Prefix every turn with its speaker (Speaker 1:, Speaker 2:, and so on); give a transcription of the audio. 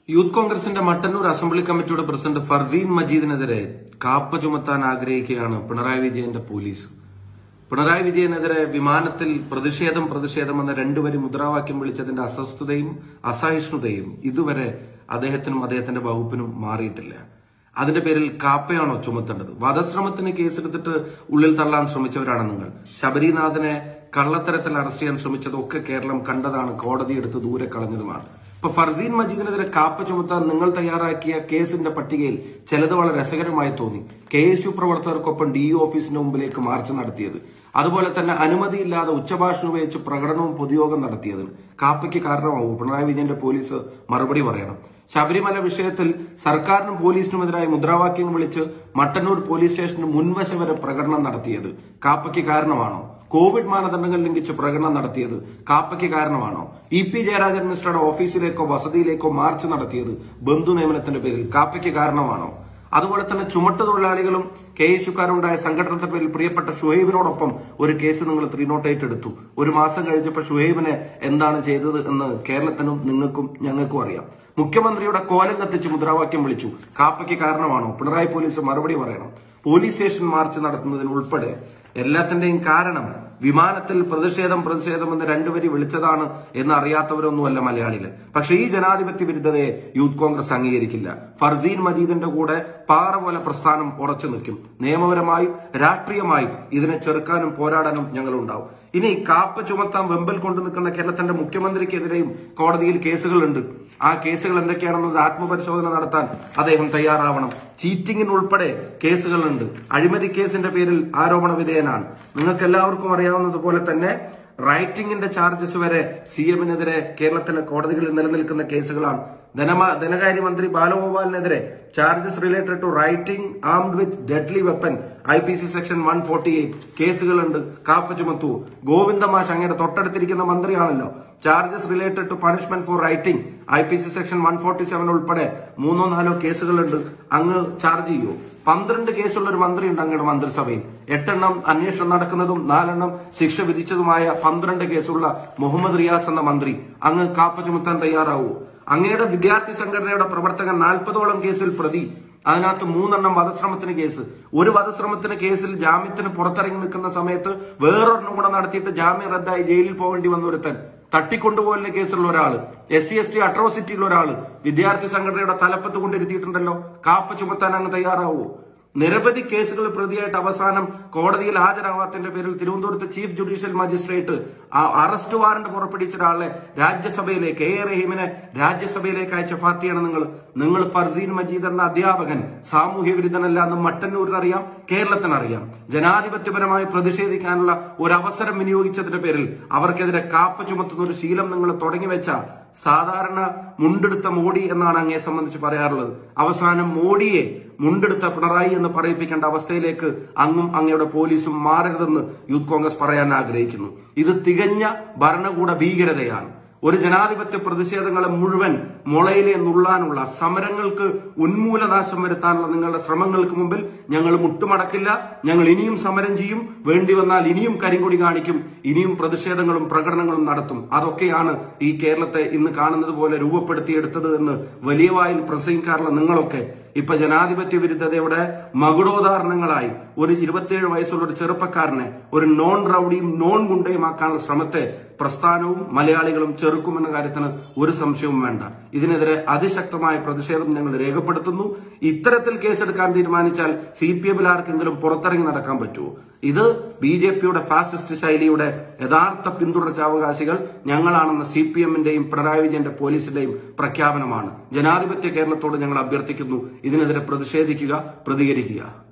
Speaker 1: youth കോൺഗ്രസിന്റെ Mattannur assembly കമ്മിറ്റിയുടെ president Farzeen മജീദിനെതിരെ കാപ്പ ചുമത്താൻ ആഗ്രഹിക്കുകയാണ് പിണറായി വിജയന്റെ പോലീസ് പിണറായി വിജയനെതിരെ വിമാനത്തിൽ പ്രതിഷേധം പ്രതിഷേധം എന്ന രണ്ടുവരി മുദ്രാവാക്യം വിളിച്ചതിന്റെ അസ്വസ്ഥതയും അസഹിഷ്ണുതയും ഇതുവരെ അദ്ദേഹത്തിനും അദ്ദേഹത്തിന്റെ വകുപ്പിനും മാറിയിട്ടില്ല അതിന്റെ പേരിൽ കാപ്പയാണോ ചുമത്തേണ്ടത് വധശ്രമത്തിന് കേസെടുത്തിട്ട് ഉള്ളിൽ തള്ളാൻ ശ്രമിച്ചവരാണ് നിങ്ങൾ ശബരിനാഥനെ കള്ളത്തരത്തിൽ അറസ്റ്റ് ചെയ്യാൻ ശ്രമിച്ചതൊക്കെ കേരളം കണ്ടതാണ് കോടതി എടുത്ത് ദൂരെ കളഞ്ഞതുമാണ് ഇപ്പൊ ഫർസീൻ മജീദിനെതിരെ കാപ്പ ചുമത്താൻ നിങ്ങൾ തയ്യാറാക്കിയ കേസിന്റെ പട്ടികയിൽ ചിലത് വളരെ രസകരമായി തോന്നി കെ എസ് യു പ്രവർത്തകർക്കൊപ്പം ഡി ഓഫീസിന്റെ മുമ്പിലേക്ക് മാർച്ച് നടത്തിയത് അതുപോലെ തന്നെ അനുമതിയില്ലാതെ ഉച്ചഭാഷണം ഉപയോഗിച്ച് പ്രകടനവും പൊതുയോഗം നടത്തിയത് കാപ്പയ്ക്ക് കാരണമാവും പിണറായി വിജയന്റെ പോലീസ് മറുപടി പറയണം ശബരിമല വിഷയത്തിൽ സർക്കാരിനും പോലീസിനുമെതിരായി മുദ്രാവാക്യം വിളിച്ച് മട്ടന്നൂർ പോലീസ് സ്റ്റേഷന് മുൻവശം വരെ പ്രകടനം നടത്തിയത് കാപ്പയ്ക്ക് കാരണമാണോ കോവിഡ് മാനദണ്ഡങ്ങൾ ലംഘിച്ച് പ്രകടനം നടത്തിയത് കാപ്പയ്ക്ക് കാരണമാണോ ഇ പി ജയരാജൻ മിനിസ്റ്ററുടെ ഓഫീസിലേക്കോ വസതിയിലേക്കോ മാർച്ച് നടത്തിയത് ബന്ധു നിയമനത്തിന്റെ പേരിൽ കാപ്പയ്ക്ക് കാരണമാണോ അതുപോലെ തന്നെ ചുമട്ട് തൊഴിലാളികളും കെ എസ് യുക്കാരുണ്ടായ സംഘടനയുടെ പേരിൽ പ്രിയപ്പെട്ട ഷുഹൈബിനോടൊപ്പം ഒരു കേസ് നിങ്ങൾ ത്രീ നോട്ട് എയ്റ്റ് എടുത്തു ഒരു മാസം കഴിഞ്ഞപ്പോൾ ഷുഹൈബിനെ എന്താണ് ചെയ്തത് എന്ന് കേരളത്തിനും നിങ്ങൾക്കും ഞങ്ങൾക്കും അറിയാം മുഖ്യമന്ത്രിയുടെ കോലം കത്തിച്ച് മുദ്രാവാക്യം വിളിച്ചു കാപ്പയ്ക്ക് കാരണമാണോ പിണറായി പോലീസ് മറുപടി പറയണം പോലീസ് സ്റ്റേഷൻ മാർച്ച് നടത്തുന്നതിന് ഉൾപ്പെടെ എല്ലാത്തിന്റെയും കാരണം വിമാനത്തിൽ പ്രതിഷേധം പ്രതിഷേധം എന്ന് രണ്ടുപേരി വിളിച്ചതാണ് എന്ന് അറിയാത്തവരൊന്നുമല്ല മലയാളികൾ പക്ഷെ ഈ ജനാധിപത്യ വിരുദ്ധതയെ യൂത്ത് കോൺഗ്രസ് അംഗീകരിക്കില്ല ഫർസീൻ മജീദിന്റെ കൂടെ പാറ പോലെ പ്രസ്ഥാനം ഉറച്ചു നിൽക്കും നിയമപരമായും രാഷ്ട്രീയമായും ഇതിനെ ചെറുക്കാനും പോരാടാനും ഞങ്ങളുണ്ടാവും ഇനി കാപ്പ ചുമത്താൻ വെമ്പൽ കൊണ്ടു നിൽക്കുന്ന കേരളത്തിന്റെ മുഖ്യമന്ത്രിക്കെതിരെയും കോടതിയിൽ കേസുകളുണ്ട് ആ കേസുകൾ എന്തൊക്കെയാണെന്നത് ആത്മപരിശോധന നടത്താൻ അദ്ദേഹം തയ്യാറാവണം ചീറ്റിംഗിനുൾപ്പെടെ കേസുകളുണ്ട് അഴിമതി കേസിന്റെ പേരിൽ ആരോപണ വിധേയനാണ് നിങ്ങൾക്ക് എല്ലാവർക്കും അറിയാവുന്നതുപോലെ തന്നെ റൈറ്റിംഗിന്റെ ചാർജസ് വരെ സി എമ്മിനെതിരെ കേരളത്തിലെ കോടതികളിൽ നിലനിൽക്കുന്ന കേസുകളാണ് ധനമ ധനകാര്യമന്ത്രി ബാലഗോപാലിനെതിരെ charges related to rioting armed with deadly weapon I P C section one forty eight കേസുകളുണ്ട് കാപ്പ ചുമത്തു ഗോവിന്ദമാഷ് അങ്ങയുടെ തൊട്ടടുത്തിരിക്കുന്ന മന്ത്രിയാണല്ലോ charges related to punishment for rioting I P C section one forty seven ഉൾപ്പെടെ മൂന്നോ നാലോ കേസുകളുണ്ട് അങ്ങ് ചാർജ് ചെയ്യൂ പന്ത്രണ്ട് കേസുള്ള ഒരു മന്ത്രിയുണ്ട് അങ്ങയുടെ മന്ത്രിസഭയിൽ എട്ടെണ്ണം അന്വേഷണം നടക്കുന്നതും നാലെണ്ണം ശിക്ഷ വിധിച്ചതുമായ പന്ത്രണ്ട് കേസുള്ള മുഹമ്മദ് റിയാസ് എന്ന മന്ത്രി അങ്ങ് കാപ്പ ചുമത്താൻ തയ്യാറാവൂ അങ്ങയുടെ വിദ്യാർത്ഥി സംഘടനയുടെ പ്രവർത്തകൻ നാൽപ്പതോളം കേസിൽ പ്രതി അതിനകത്ത് മൂന്നെണ്ണം വധശ്രമത്തിന് കേസ് ഒരു വധശ്രമത്തിന് കേസിൽ ജാമ്യത്തിന് പുറത്തിറങ്ങി നിൽക്കുന്ന സമയത്ത് വേറൊരെണ്ണം കൂടെ നടത്തിയിട്ട് ജാമ്യം റദ്ദായി ജയിലിൽ പോകേണ്ടി വന്ന ഒരുത്തൻ തട്ടിക്കൊണ്ടുപോകലിന്റെ കേസുള്ള ഒരാള് എസ് സി എസ് ടി അട്രോസിറ്റിയുള്ള ഒരാള് വിദ്യാർത്ഥി സംഘടനയുടെ തലപ്പത്ത് കൊണ്ടിരുത്തിയിട്ടുണ്ടല്ലോ കാപ്പ ചുമത്താൻ അങ്ങ് തയ്യാറാവൂ നിരവധി കേസുകൾ പ്രതിയായിട്ട് അവസാനം കോടതിയിൽ ഹാജരാവാത്തതിന്റെ പേരിൽ തിരുവനന്തപുരത്ത് ചീഫ് ജുഡീഷ്യൽ മജിസ്ട്രേറ്റ് ആ അറസ്റ്റ് വാറന്റ് പുറപ്പെടുവിച്ച ഒരാളെ രാജ്യസഭയിലേക്ക് എ എ റഹീമിനെ രാജ്യസഭയിലേക്ക് അയച്ച പാർട്ടിയാണ് നിങ്ങൾ നിങ്ങൾ ഫർസീൻ മജീദ് എന്ന അധ്യാപകൻ സാമൂഹ്യ വിരുദ്ധനല്ല എന്ന് മട്ടന്നൂരിനറിയാം കേരളത്തിനറിയാം ജനാധിപത്യപരമായി പ്രതിഷേധിക്കാനുള്ള ഒരു അവസരം വിനിയോഗിച്ചതിന്റെ പേരിൽ അവർക്കെതിരെ കാപ്പ ചുമത്തുന്ന ഒരു ശീലം നിങ്ങൾ തുടങ്ങി വെച്ച സാധാരണ മുണ്ടെടുത്ത മോഡി എന്നാണ് അങ്ങയെ സംബന്ധിച്ച് പറയാറുള്ളത് അവസാനം മോഡിയെ മുണ്ടെടുത്ത പിണറായി എന്ന് പറയിപ്പിക്കേണ്ട അവസ്ഥയിലേക്ക് അങ്ങും അങ്ങയുടെ പോലീസും മാറരുതെന്ന് യൂത്ത് കോൺഗ്രസ് പറയാൻ ആഗ്രഹിക്കുന്നു ഇത് തികഞ്ഞ ഭരണകൂട ഭീകരതയാണ് ഒരു ജനാധിപത്യ പ്രതിഷേധങ്ങളെ മുഴുവൻ മുളയിലെ നുള്ളാനുള്ള സമരങ്ങൾക്ക് ഉന്മൂലനാശം വരുത്താനുള്ള നിങ്ങളുടെ ശ്രമങ്ങൾക്ക് മുമ്പിൽ ഞങ്ങൾ മുട്ടുമടക്കില്ല ഞങ്ങൾ ഇനിയും സമരം ചെയ്യും വേണ്ടി വന്നാൽ ഇനിയും കരിങ്കൊടി കാണിക്കും ഇനിയും പ്രതിഷേധങ്ങളും പ്രകടനങ്ങളും നടത്തും അതൊക്കെയാണ് ഈ കേരളത്തെ ഇന്ന് കാണുന്നത് പോലെ രൂപപ്പെടുത്തിയെടുത്തത് എന്ന് വലിയ വായിൽ പ്രസംഗിക്കാറുള്ള നിങ്ങളൊക്കെ ഇപ്പൊ ജനാധിപത്യ വിരുദ്ധതയുടെ മകുടോദാഹരണങ്ങളായി ഒരു ഇരുപത്തിയേഴ് വയസ്സുള്ള ഒരു ചെറുപ്പക്കാരനെ ഒരു നോൺ റൌഡിയും നോൺ ഗുണ്ടയുമാക്കാനുള്ള ശ്രമത്തെ പ്രസ്ഥാനവും മലയാളികളും ചെറുക്കുമെന്ന കാര്യത്തിന് ഒരു സംശയവും വേണ്ട ഇതിനെതിരെ അതിശക്തമായ പ്രതിഷേധം ഞങ്ങൾ രേഖപ്പെടുത്തുന്നു ഇത്തരത്തിൽ കേസെടുക്കാൻ തീരുമാനിച്ചാൽ സി പി എമ്മിൽ ആർക്കെങ്കിലും പുറത്തിറങ്ങി നടക്കാൻ പറ്റുമോ ഇത് ബി ജെ പിയുടെ ഫാസിസ്റ്റ് ശൈലിയുടെ യഥാർത്ഥ പിന്തുടർച്ചാവകാശികൾ ഞങ്ങളാണെന്ന സി പി എമ്മിന്റെയും പിണറായി വിജയന്റെ പോലീസിന്റെയും പ്രഖ്യാപനമാണ് ജനാധിപത്യ കേരളത്തോട് ഞങ്ങൾ അഭ്യർത്ഥിക്കുന്നു ഇതിനെതിരെ പ്രതിഷേധിക്കുക പ്രതികരിക്കുക